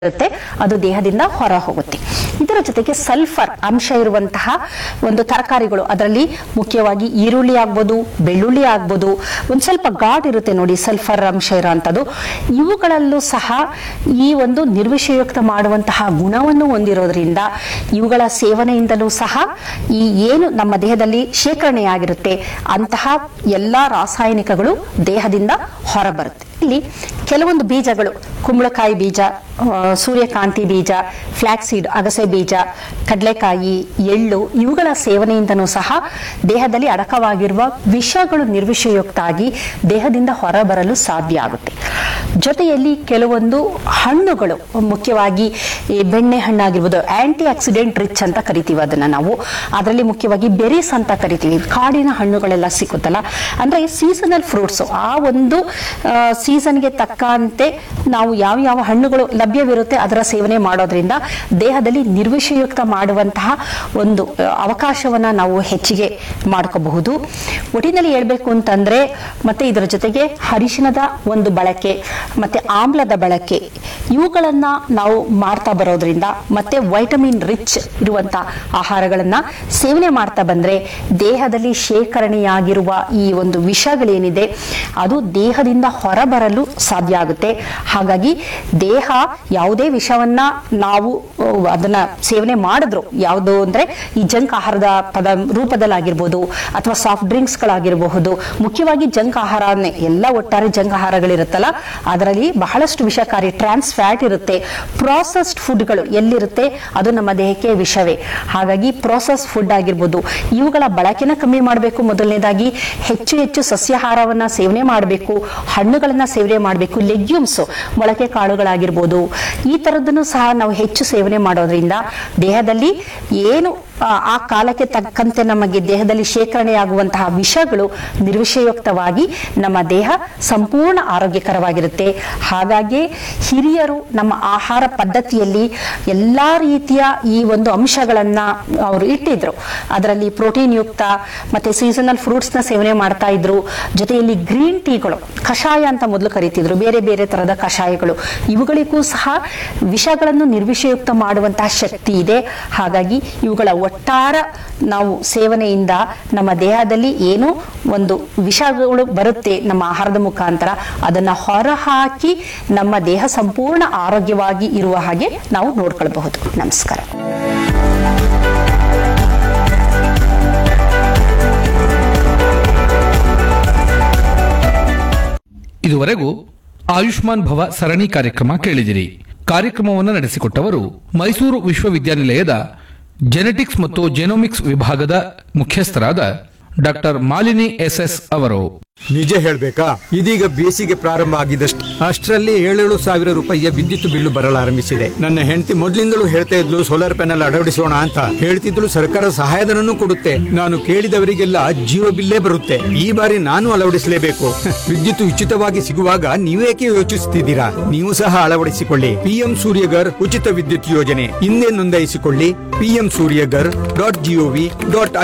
ಇರುತ್ತೆ ಅದು ದೇಹದಿಂದ ಹೊರ ಹೋಗುತ್ತೆ ಇದರ ಜೊತೆಗೆ ಸಲ್ಫರ್ ಅಂಶ ಇರುವಂತಹ ಒಂದು ತರಕಾರಿಗಳು ಅದರಲ್ಲಿ ಮುಖ್ಯವಾಗಿ ಈರುಳ್ಳಿ ಆಗ್ಬೋದು ಬೆಳ್ಳುಳ್ಳಿ ಆಗ್ಬೋದು ಒಂದು ಸ್ವಲ್ಪ ಗಾಡ್ ಇರುತ್ತೆ ನೋಡಿ ಸಲ್ಫರ್ ಅಂಶ ಇರೋಂಥದ್ದು ಇವುಗಳಲ್ಲೂ ಸಹ ಈ ಒಂದು ನಿರ್ವಿಷಯುಕ್ತ ಮಾಡುವಂತಹ ಗುಣವನ್ನು ಹೊಂದಿರೋದ್ರಿಂದ ಇವುಗಳ ಸೇವನೆಯಿಂದಲೂ ಸಹ ಈ ಏನು ನಮ್ಮ ದೇಹದಲ್ಲಿ ಶೇಖರಣೆಯಾಗಿರುತ್ತೆ ಅಂತಹ ಎಲ್ಲ ರಾಸಾಯನಿಕಗಳು ದೇಹದಿಂದ ಹೊರಬರುತ್ತೆ ಇಲ್ಲಿ ಕೆಲವೊಂದು ಬೀಜಗಳು ಕುಂಬಳಕಾಯಿ ಬೀಜ ಆ, ಸೂರ್ಯಕಾಂತಿ ಬೀಜ ಫ್ಲಾಕ್ಸೀಡ್ ಅಗಸೆ ಬೀಜ ಕಡಲೆಕಾಯಿ ಎಳ್ಳು ಇವುಗಳ ಸೇವನೆಯಿಂದನೂ ಸಹ ದೇಹದಲ್ಲಿ ಅಡಕವಾಗಿರುವ ವಿಷಗಳು ನಿರ್ವಿಷಯುಕ್ತ ಆಗಿ ದೇಹದಿಂದ ಹೊರಬರಲು ಸಾಧ್ಯ ಆಗುತ್ತೆ ಜೊತೆಯಲ್ಲಿ ಕೆಲವೊಂದು ಹಣ್ಣುಗಳು ಮುಖ್ಯವಾಗಿ ಈ ಬೆಣ್ಣೆ ಹಣ್ಣಾಗಿರ್ಬೋದು ಆಂಟಿ ಆಕ್ಸಿಡೆಂಟ್ ರಿಚ್ ಅಂತ ಕರಿತೀವಿ ಅದನ್ನ ನಾವು ಅದರಲ್ಲಿ ಮುಖ್ಯವಾಗಿ ಬೆರೀಸ್ ಅಂತ ಕರಿತೀವಿ ಕಾಡಿನ ಹಣ್ಣುಗಳೆಲ್ಲ ಸಿಕ್ಕುತ್ತಲ್ಲ ಅಂದ್ರೆ ಸೀಸನಲ್ ಫ್ರೂಟ್ಸ್ ಆ ಒಂದು ಸೀಸನ್ಗೆ ತಕ್ಕಂತೆ ನಾವು ಯಾವ ಯಾವ ಹಣ್ಣುಗಳು ಲಭ್ಯವಿರುತ್ತೆ ಅದರ ಸೇವನೆ ಮಾಡೋದ್ರಿಂದ ದೇಹದಲ್ಲಿ ನಿರ್ವಿಷಯುಕ್ತ ಮಾಡುವಂತಹ ಒಂದು ಆ, ಅವಕಾಶವನ್ನ ನಾವು ಹೆಚ್ಚಿಗೆ ಮಾಡ್ಕೋಬಹುದು ಒಟ್ಟಿನಲ್ಲಿ ಹೇಳ್ಬೇಕು ಅಂತಂದ್ರೆ ಮತ್ತೆ ಇದರ ಜೊತೆಗೆ ಅರಿಶಿಣದ ಒಂದು ಬಳಕೆ ಮತ್ತೆ ಆಮ್ಲದ ಬಳಕೆ ಇವುಗಳನ್ನ ನಾವು ಮಾಡ್ತಾ ಬರೋದ್ರಿಂದ ಮತ್ತೆ ವೈಟಮಿನ್ ರಿಚ್ ಇರುವಂತ ಆಹಾರಗಳನ್ನ ಸೇವನೆ ಮಾಡ್ತಾ ಬಂದ್ರೆ ದೇಹದಲ್ಲಿ ಶೇಖರಣೆಯಾಗಿರುವ ಈ ಒಂದು ವಿಷಗಳೇನಿದೆ ಅದು ದೇಹದಿಂದ ಹೊರಬರಲು ಸಾಧ್ಯ ಆಗುತ್ತೆ ಹಾಗಾಗಿ ದೇಹ ಯಾವುದೇ ವಿಷವನ್ನ ನಾವು ಅಹ್, ಅದನ್ನ ಸೇವನೆ ಮಾಡಿದ್ರು ಯಾವುದು ಅಂದ್ರೆ ಈ ಜಂಕ್ ಆಹಾರದ ಪದ ರೂಪದಲ್ಲಾಗಿರ್ಬೋದು ಅಥವಾ ಸಾಫ್ಟ್ ಡ್ರಿಂಕ್ಸ್ ಗಳಾಗಿರಬಹುದು ಮುಖ್ಯವಾಗಿ ಜಂಕ್ ಆಹಾರನೇ ಎಲ್ಲ ಒಟ್ಟಾರೆ ಜಂಕ್ ಆಹಾರಗಳಿರುತ್ತಲ್ಲ ಅದರಲ್ಲಿ ಬಹಳಷ್ಟು ವಿಷಕಾರಿ ಟ್ರಾನ್ಸ್ ಫ್ಯಾಟ್ ಇರುತ್ತೆ ಪ್ರಾಸೆಸ್ಡ್ ಫುಡ್ಗಳು ಎಲ್ಲಿರುತ್ತೆ ಅದು ನಮ್ಮ ದೇಹಕ್ಕೆ ವಿಷವೇ ಹಾಗಾಗಿ ಪ್ರಾಸೆಸ್ ಫುಡ್ ಆಗಿರ್ಬೋದು ಇವುಗಳ ಬಳಕೆನ ಕಮ್ಮಿ ಮಾಡಬೇಕು ಮೊದಲನೇದಾಗಿ ಹೆಚ್ಚು ಹೆಚ್ಚು ಸಸ್ಯಾಹಾರವನ್ನ ಸೇವನೆ ಮಾಡಬೇಕು ಹಣ್ಣುಗಳನ್ನ ಸೇವನೆ ಮಾಡಬೇಕು ಲೆಗ್ಯೂಮ್ಸ್ ಮೊಳಕೆ ಕಾಳುಗಳಾಗಿರ್ಬೋದು ಈ ತರದನ್ನು ಸಹ ನಾವು ಹೆಚ್ಚು ಸೇವನೆ ಮಾಡೋದ್ರಿಂದ ದೇಹದಲ್ಲಿ ಏನು ಆ, ಆ ಕಾಲಕ್ಕೆ ತಕ್ಕಂತೆ ನಮಗೆ ದೇಹದಲ್ಲಿ ಶೇಖರಣೆಯಾಗುವಂತಹ ವಿಷಗಳು ನಿರ್ವಿಷಯುಕ್ತವಾಗಿ ನಮ್ಮ ದೇಹ ಸಂಪೂರ್ಣ ಆರೋಗ್ಯಕರವಾಗಿರುತ್ತೆ ಹಾಗಾಗಿ ಹಿರಿಯರು ನಮ್ಮ ಆಹಾರ ಪದ್ಧತಿಯಲ್ಲಿ ಎಲ್ಲಾ ರೀತಿಯ ಈ ಒಂದು ಅಂಶಗಳನ್ನ ಅವರು ಇಟ್ಟಿದ್ರು ಅದರಲ್ಲಿ ಪ್ರೋಟೀನ್ ಯುಕ್ತ ಮತ್ತೆ ಸೀಸನಲ್ ಫ್ರೂಟ್ಸ್ ನ ಸೇವನೆ ಮಾಡ್ತಾ ಇದ್ರು ಜೊತೆಯಲ್ಲಿ ಗ್ರೀನ್ ಟೀಗಳು ಕಷಾಯ ಅಂತ ಮೊದಲು ಕರೀತಿದ್ರು ಬೇರೆ ಬೇರೆ ತರದ ಕಷಾಯಗಳು ಇವುಗಳಿಗೂ ಸಹ ವಿಷಗಳನ್ನು ನಿರ್ವಿಷಯುಕ್ತ ಮಾಡುವಂತಹ ಶಕ್ತಿ ಇದೆ ಹಾಗಾಗಿ ಇವುಗಳ ಒಟ್ಟಾರ ನಾವು ಸೇವನೆಯಿಂದ ನಮ್ಮ ದೇಹದಲ್ಲಿ ಏನು ಒಂದು ವಿಷಗಳು ಬರುತ್ತೆ ನಮ್ಮ ಆಹಾರದ ಮುಖಾಂತರ ಅದನ್ನ ಹೊರಹಾಕಿ ನಮ್ಮ ದೇಹ ಸಂಪೂರ್ಣ ಆರೋಗ್ಯವಾಗಿ ಇರುವ ಹಾಗೆ ನಾವು ನೋಡ್ಕೊಳ್ಬಹುದು ನಮಸ್ಕಾರ ಇದುವರೆಗೂ ಆಯುಷ್ಮಾನ್ ಭವ ಸರಣಿ ಕಾರ್ಯಕ್ರಮ ಕೇಳಿದಿರಿ ಕಾರ್ಯಕ್ರಮವನ್ನು ನಡೆಸಿಕೊಟ್ಟವರು ಮೈಸೂರು ವಿಶ್ವವಿದ್ಯಾನಿಲಯದ ಜೆನೆಟಿಕ್ಸ್ ಮತ್ತು ಜೆನೋಮಿಕ್ಸ್ ವಿಭಾಗದ ಮುಖ್ಯಸ್ಥರಾದ ಡಾಕ್ಟರ್ ಮಾಲಿನಿ ಎಸ್ಎಸ್ ಅವರು ನಿಜ ಹೇಳ್ಬೇಕಾ ಇದೀಗ ಬೇಸಿಗೆ ಪ್ರಾರಂಭ ಆಗಿದಷ್ಟು ಅಷ್ಟರಲ್ಲಿ ಏಳೇಳು ಸಾವಿರ ರೂಪಾಯಿಯ ವಿದ್ಯುತ್ ಬಿಲ್ಲು ಬರಲಾರಂಭಿಸಿದೆ ನನ್ನ ಹೆಂಡತಿ ಮೊದ್ಲಿಂದಲೂ ಹೇಳ್ತಾ ಇದ್ಲು ಸೋಲಾರ್ ಪ್ಯಾನೆಲ್ ಅಳವಡಿಸೋಣ ಅಂತ ಹೇಳ್ತಿದ್ಲು ಸರ್ಕಾರ ಸಹಾಯಧನನೂ ಕೊಡುತ್ತೆ ನಾನು ಕೇಳಿದವರಿಗೆಲ್ಲ ಜೀವ ಬಿಲ್ಲೇ ಬರುತ್ತೆ ಈ ಬಾರಿ ನಾನು ಅಳವಡಿಸಲೇಬೇಕು ವಿದ್ಯುತ್ ಉಚಿತವಾಗಿ ಸಿಗುವಾಗ ನೀವೇಕೆ ಯೋಚಿಸುತ್ತಿದ್ದೀರಾ ನೀವು ಸಹ ಅಳವಡಿಸಿಕೊಳ್ಳಿ ಪಿಎಂ ಸೂರ್ಯಗರ್ ಉಚಿತ ವಿದ್ಯುತ್ ಯೋಜನೆ ಹಿಂದೆ ನೋಂದಾಯಿಸಿಕೊಳ್ಳಿ PM Suryaghar dot gov dot